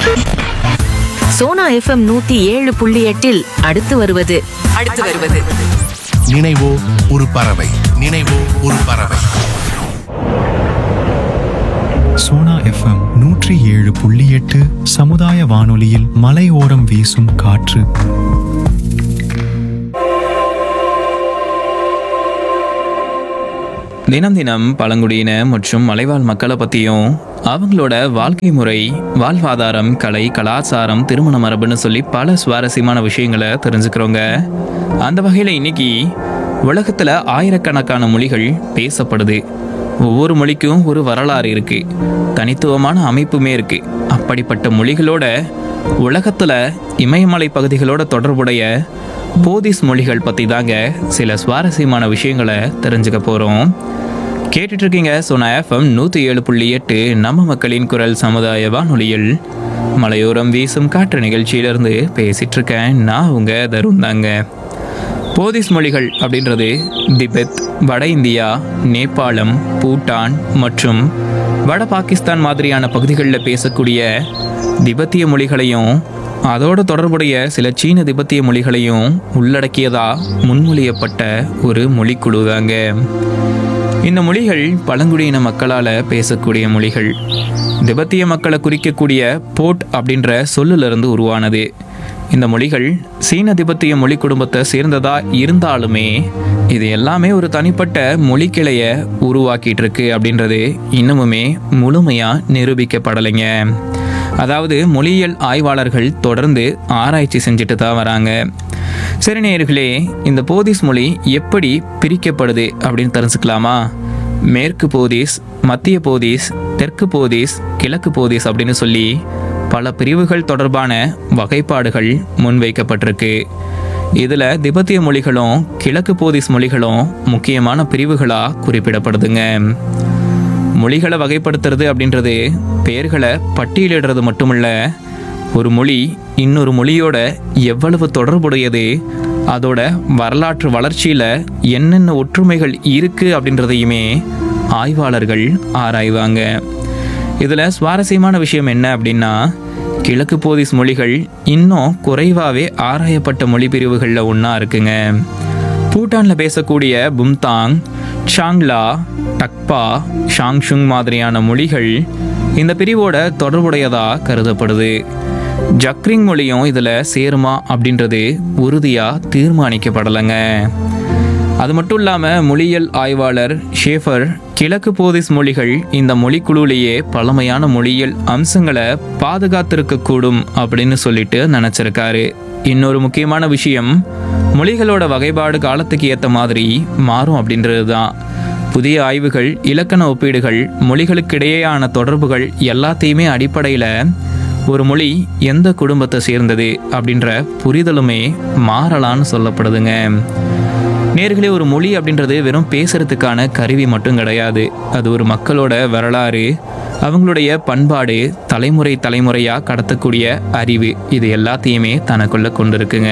Sona FM நூத்தி ஏழு புள்ளி எட்டில் அடுத்து வருவது அடுத்து வருவது நினைவோ ஒரு பறவை நினைவோ ஒரு பறவை சோனா எஃப்எம் நூற்றி ஏழு புள்ளி எட்டு சமுதாய வானொலியில் மலையோரம் வீசும் காற்று தினம் தினம் பழங்குடியின மற்றும் மலைவாழ் மக்களை பற்றியும் அவங்களோட வாழ்க்கை முறை வாழ்வாதாரம் கலை கலாச்சாரம் திருமண மரபுன்னு சொல்லி பல சுவாரஸ்யமான விஷயங்களை தெரிஞ்சுக்கிறோங்க அந்த வகையில் இன்னைக்கு உலகத்தில் ஆயிரக்கணக்கான மொழிகள் பேசப்படுது ஒவ்வொரு மொழிக்கும் ஒரு வரலாறு இருக்கு தனித்துவமான அமைப்புமே இருக்கு அப்படிப்பட்ட மொழிகளோட உலகத்தில் இமயமலை பகுதிகளோட தொடர்புடைய போதிஸ் மொழிகள் பற்றி தாங்க சில சுவாரஸ்யமான விஷயங்களை தெரிஞ்சுக்க போகிறோம் கேட்டுட்டு இருக்கீங்க சோனா எஃப்எம் நூற்றி ஏழு புள்ளி எட்டு நம்ம மக்களின் குரல் சமுதாய வானொலியில் மலையோரம் வீசும் காற்று நிகழ்ச்சியிலிருந்து பேசிட்டு இருக்கேன் நான் உங்க தருண் தாங்க போதிஸ் மொழிகள் அப்படின்றது திபெத் வட இந்தியா நேபாளம் பூட்டான் மற்றும் வட பாகிஸ்தான் மாதிரியான பகுதிகளில் பேசக்கூடிய திபெத்திய மொழிகளையும் அதோட தொடர்புடைய சில சீன திபெத்திய மொழிகளையும் உள்ளடக்கியதா முன்மொழியப்பட்ட ஒரு மொழிக்குழு தாங்க இந்த மொழிகள் பழங்குடியின மக்களால் பேசக்கூடிய மொழிகள் திபெத்திய மக்களை குறிக்கக்கூடிய போட் அப்படின்ற சொல்லிலிருந்து உருவானது இந்த மொழிகள் சீன திபெத்திய மொழி குடும்பத்தை சேர்ந்ததா இருந்தாலுமே இது எல்லாமே ஒரு தனிப்பட்ட மொழி கிளைய உருவாக்கிட்டு இருக்கு அப்படின்றது இன்னமுமே முழுமையா நிரூபிக்கப்படலைங்க அதாவது மொழியியல் ஆய்வாளர்கள் தொடர்ந்து ஆராய்ச்சி செஞ்சுட்டு தான் வராங்க சரி நேயர்களே இந்த போதிஸ் மொழி எப்படி பிரிக்கப்படுது அப்படின்னு தெரிஞ்சுக்கலாமா மேற்கு போதீஸ் மத்திய போதீஸ் தெற்கு போதீஸ் கிழக்கு போதீஸ் அப்படின்னு சொல்லி பல பிரிவுகள் தொடர்பான வகைப்பாடுகள் முன்வைக்கப்பட்டிருக்கு இதில் திபெத்திய மொழிகளும் கிழக்கு போதீஸ் மொழிகளும் முக்கியமான பிரிவுகளாக குறிப்பிடப்படுதுங்க மொழிகளை வகைப்படுத்துறது அப்படின்றது பெயர்களை பட்டியலிடுறது மட்டுமல்ல ஒரு மொழி இன்னொரு மொழியோட எவ்வளவு தொடர்புடையது அதோட வரலாற்று வளர்ச்சியில் என்னென்ன ஒற்றுமைகள் இருக்கு அப்படின்றதையுமே ஆய்வாளர்கள் ஆராய்வாங்க இதில் சுவாரஸ்யமான விஷயம் என்ன அப்படின்னா கிழக்கு போதிஸ் மொழிகள் இன்னும் குறைவாகவே ஆராயப்பட்ட மொழி பிரிவுகளில் ஒன்றா இருக்குங்க பூட்டானில் பேசக்கூடிய பும்தாங் ஷாங்லா டக்பா ஷாங்ஷுங் மாதிரியான மொழிகள் இந்த பிரிவோட தொடர்புடையதா கருதப்படுது ஜக்ரிங் மொழியும் இதில் சேருமா அப்படின்றது உறுதியாக தீர்மானிக்கப்படலைங்க அது மட்டும் இல்லாமல் மொழியியல் ஆய்வாளர் ஷேஃபர் கிழக்கு போதிஸ் மொழிகள் இந்த மொழிக்குழுவிலேயே பழமையான மொழியியல் அம்சங்களை பாதுகாத்திருக்கக்கூடும் அப்படின்னு சொல்லிட்டு நினச்சிருக்காரு இன்னொரு முக்கியமான விஷயம் மொழிகளோட வகைப்பாடு காலத்துக்கு ஏற்ற மாதிரி மாறும் அப்படின்றது தான் புதிய ஆய்வுகள் இலக்கண ஒப்பீடுகள் மொழிகளுக்கிடையேயான தொடர்புகள் எல்லாத்தையுமே அடிப்படையில் ஒரு மொழி எந்த குடும்பத்தை சேர்ந்தது அப்படின்ற புரிதலுமே மாறலான்னு சொல்லப்படுதுங்க நேர்களே ஒரு மொழி அப்படின்றது வெறும் பேசுறதுக்கான கருவி மட்டும் கிடையாது அது ஒரு மக்களோட வரலாறு அவங்களுடைய பண்பாடு தலைமுறை தலைமுறையாக கடத்தக்கூடிய அறிவு இது எல்லாத்தையுமே தனக்குள்ள கொண்டிருக்குங்க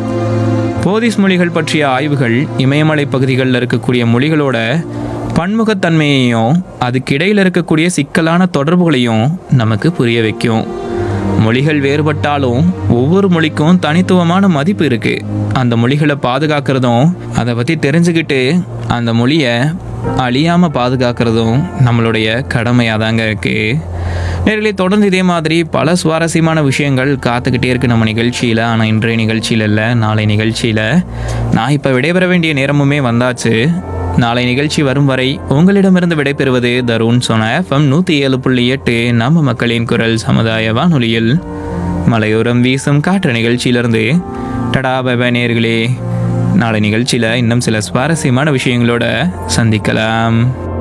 போதிஸ் மொழிகள் பற்றிய ஆய்வுகள் இமயமலை பகுதிகளில் இருக்கக்கூடிய மொழிகளோட பன்முகத்தன்மையையும் அதுக்கிடையில் இருக்கக்கூடிய சிக்கலான தொடர்புகளையும் நமக்கு புரிய வைக்கும் மொழிகள் வேறுபட்டாலும் ஒவ்வொரு மொழிக்கும் தனித்துவமான மதிப்பு இருக்கு அந்த மொழிகளை பாதுகாக்கிறதும் அதை பற்றி தெரிஞ்சுக்கிட்டு அந்த மொழியை அழியாம பாதுகாக்கிறதும் நம்மளுடைய கடமையாக தாங்க இருக்கு நேர்களே தொடர்ந்து இதே மாதிரி பல சுவாரஸ்யமான விஷயங்கள் காத்துக்கிட்டே இருக்கு நம்ம நிகழ்ச்சியில் ஆனால் இன்றைய நிகழ்ச்சியில் இல்லை நாளை நிகழ்ச்சியில் நான் இப்போ விடைபெற வேண்டிய நேரமுமே வந்தாச்சு நாளை நிகழ்ச்சி வரும் வரை உங்களிடமிருந்து விடைபெறுவது தருண் சொன்ன எஃப்எம் நூற்றி ஏழு புள்ளி எட்டு நம்ம மக்களின் குரல் சமுதாய வானொலியில் மலையோரம் வீசும் காற்று நிகழ்ச்சியிலிருந்து டடா பபா நேர்களே நாளை நிகழ்ச்சியில் இன்னும் சில சுவாரஸ்யமான விஷயங்களோட சந்திக்கலாம்